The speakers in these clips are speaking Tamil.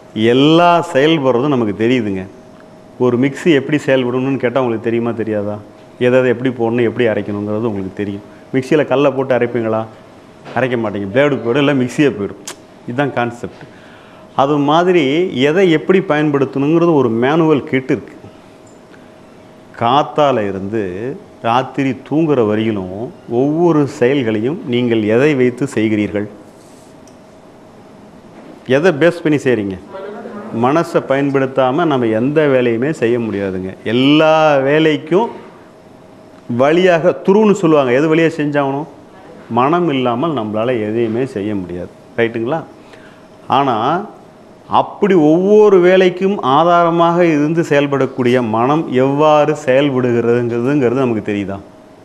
எல்லா செயல்படுறதும் நமக்கு தெரியுதுங்க ஒரு மிக்ஸி எப்படி செயல்படணும்னு கேட்டால் உங்களுக்கு தெரியுமா தெரியாதா எதை எதை எப்படி போடணும் எப்படி அரைக்கணுங்கிறது உங்களுக்கு தெரியும் மிக்சியில் கல்லை போட்டு அரைப்பீங்களா அரைக்க மாட்டீங்க பிளேடு போய்டும் இல்லை மிக்ஸியே போயிடும் இதுதான் கான்செப்ட் அது மாதிரி எதை எப்படி பயன்படுத்தணுங்கிறது ஒரு மேனுவல் கிட் இருக்குது காத்தால இருந்து ராத்திரி தூங்குற வரையிலும் ஒவ்வொரு செயல்களையும் நீங்கள் எதை வைத்து செய்கிறீர்கள் எதை பேஸ் பண்ணி செய்கிறீங்க மனசை பயன்படுத்தாமல் நம்ம எந்த வேலையுமே செய்ய முடியாதுங்க எல்லா வேலைக்கும் வழியாக துருன்னு சொல்லுவாங்க எது வழியாக செஞ்சாகணும் மனம் இல்லாமல் நம்மளால் எதையுமே செய்ய முடியாது ரைட்டுங்களா ஆனால் அப்படி ஒவ்வொரு வேலைக்கும் ஆதாரமாக இருந்து செயல்படக்கூடிய மனம் எவ்வாறு செயல்படுகிறதுங்கிறதுங்கிறது நமக்கு தெரியுதா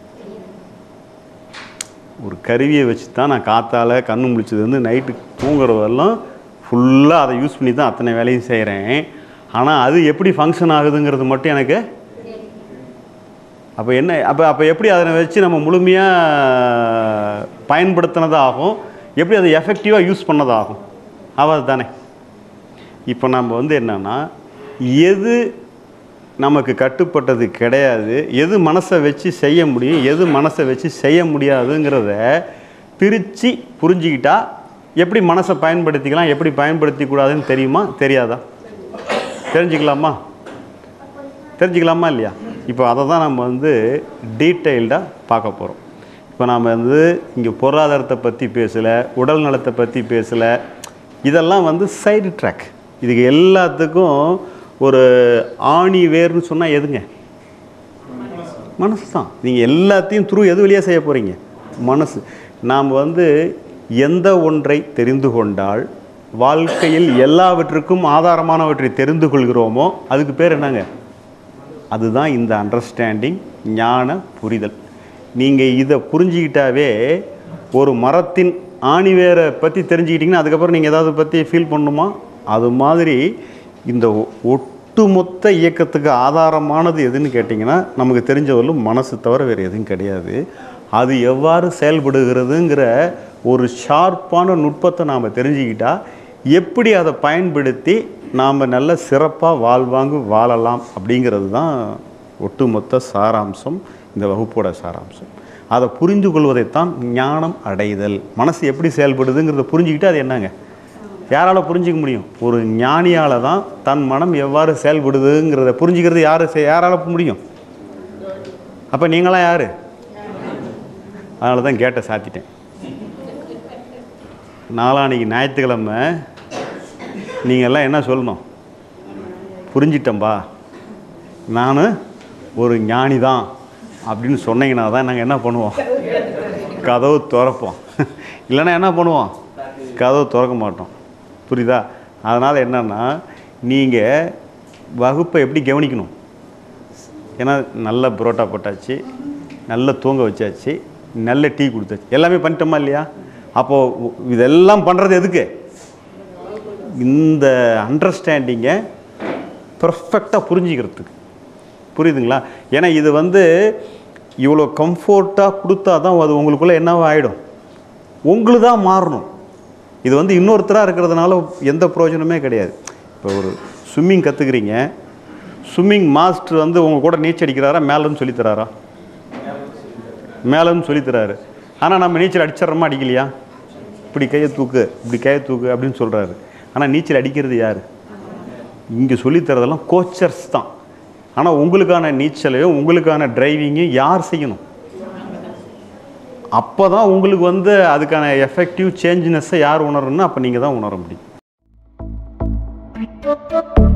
ஒரு கருவியை வச்சு தான் நான் காத்தால கண்ணு முழிச்சதுலேருந்து நைட்டு தூங்குறதெல்லாம் ஃபுல்லாக அதை யூஸ் பண்ணி தான் அத்தனை வேலையும் செய்கிறேன் ஆனால் அது எப்படி ஃபங்க்ஷன் ஆகுதுங்கிறது மட்டும் எனக்கு அப்போ என்ன அப்போ அப்போ எப்படி அதனை வச்சு நம்ம முழுமையாக பயன்படுத்தினதாகும் எப்படி அதை எஃபெக்டிவாக யூஸ் பண்ணதாகும் அவது தானே இப்போ நம்ம வந்து என்னன்னா எது நமக்கு கட்டுப்பட்டது கிடையாது எது மனசை வச்சு செய்ய முடியும் எது மனசை வச்சு செய்ய முடியாதுங்கிறத பிரித்து புரிஞ்சுக்கிட்டா எப்படி மனசை பயன்படுத்திக்கலாம் எப்படி பயன்படுத்தி கூடாதுன்னு தெரியுமா தெரியாதா தெரிஞ்சுக்கலாமா தெரிஞ்சுக்கலாமா இல்லையா இப்போ அதை தான் நம்ம வந்து டீட்டெயில்டாக பார்க்க போகிறோம் இப்போ நாம் வந்து இங்கே பொருளாதாரத்தை பற்றி பேசலை உடல் நலத்தை பற்றி பேசலை இதெல்லாம் வந்து சைடு ட்ராக் இதுக்கு எல்லாத்துக்கும் ஒரு ஆணி வேர்னு சொன்னால் எதுங்க மனசு தான் நீங்கள் எல்லாத்தையும் த்ரூ எது வழியாக செய்ய போகிறீங்க மனசு நாம் வந்து எந்த ஒன்றை தெரிந்து கொண்டால் வாழ்க்கையில் எல்லாவற்றுக்கும் ஆதாரமானவற்றை தெரிந்து கொள்கிறோமோ அதுக்கு பேர் என்னங்க அதுதான் இந்த அண்டர்ஸ்டாண்டிங் ஞான புரிதல் நீங்கள் இதை புரிஞ்சுக்கிட்டாவே ஒரு மரத்தின் ஆணிவேரை பற்றி தெரிஞ்சுக்கிட்டிங்கன்னா அதுக்கப்புறம் நீங்கள் ஏதாவது பற்றி ஃபீல் பண்ணணுமா அது மாதிரி இந்த ஒ- ஒட்டுமொத்த இயக்கத்துக்கு ஆதாரமானது எதுன்னு கேட்டிங்கன்னா நமக்கு தெரிஞ்சவரையும் மனசு தவிர வேறு எதுவும் கிடையாது அது எவ்வாறு செயல்படுகிறதுங்கிற ஒரு ஷார்ப்பான நுட்பத்தை நாம் தெரிஞ்சுக்கிட்டா எப்படி அதை பயன்படுத்தி நாம் நல்ல சிறப்பாக வாழ்வாங்கு வாழலாம் அப்படிங்கிறது தான் ஒட்டுமொத்த சாராம்சம் இந்த வகுப்போட சாராம்சம் அதை புரிந்து கொள்வதைத்தான் ஞானம் அடைதல் மனசு எப்படி செயல்படுதுங்கிறத புரிஞ்சுக்கிட்டு அது என்னங்க யாரால் புரிஞ்சிக்க முடியும் ஒரு ஞானியால் தான் தன் மனம் எவ்வாறு செயல்படுதுங்கிறத புரிஞ்சுக்கிறது யார் யாரால் முடியும் அப்போ நீங்களாம் யார் அதனால தான் கேட்டை சாத்திட்டேன் நாளான்னைக்கு ஞாயிற்றுக்கிழமை நீங்கள் எல்லாம் என்ன சொல்லணும் புரிஞ்சிட்டம்பா நான் ஒரு ஞானி தான் அப்படின்னு சொன்னீங்கன்னா தான் நாங்கள் என்ன பண்ணுவோம் கதவு திறப்போம் இல்லைன்னா என்ன பண்ணுவோம் கதவு திறக்க மாட்டோம் புரியுதா அதனால் என்னன்னா நீங்கள் வகுப்பை எப்படி கவனிக்கணும் ஏன்னா நல்ல புரோட்டா போட்டாச்சு நல்ல தூங்க வச்சாச்சு நல்ல டீ கொடுத்தாச்சு எல்லாமே பண்ணிட்டோமா இல்லையா அப்போது இதெல்லாம் பண்ணுறது எதுக்கு இந்த அண்டர்ஸ்டாண்டிங்கை பர்ஃபெக்டாக புரிஞ்சுக்கிறதுக்கு புரியுதுங்களா ஏன்னா இது வந்து இவ்வளோ கம்ஃபர்ட்டாக கொடுத்தா தான் அது உங்களுக்குள்ளே என்னவா ஆகிடும் உங்களுக்கு தான் மாறணும் இது வந்து இன்னொருத்தராக இருக்கிறதுனால எந்த பிரயோஜனமே கிடையாது இப்போ ஒரு ஸ்விம்மிங் கற்றுக்குறீங்க ஸ்விம்மிங் மாஸ்டர் வந்து உங்கள் கூட நீச்சல் அடிக்கிறாரா மேலேன்னு சொல்லித்தராரா மேலேன்னு சொல்லித்தராரு ஆனால் நம்ம நீச்சல் அடிச்சிட்றோமா அடிக்கலையா இப்படி கையை தூக்கு இப்படி கையை தூக்கு அப்படின்னு சொல்கிறாரு ஆனால் நீச்சல் அடிக்கிறது யார் இங்கே சொல்லித்தரதெல்லாம் கோச்சர்ஸ் தான் ஆனால் உங்களுக்கான நீச்சலையும் உங்களுக்கான டிரைவிங்கையும் யார் செய்யணும் அப்போ தான் உங்களுக்கு வந்து அதுக்கான எஃபெக்டிவ் சேஞ்ச்னஸை யார் உணரணும்னா அப்போ நீங்கள் தான் உணர முடியும்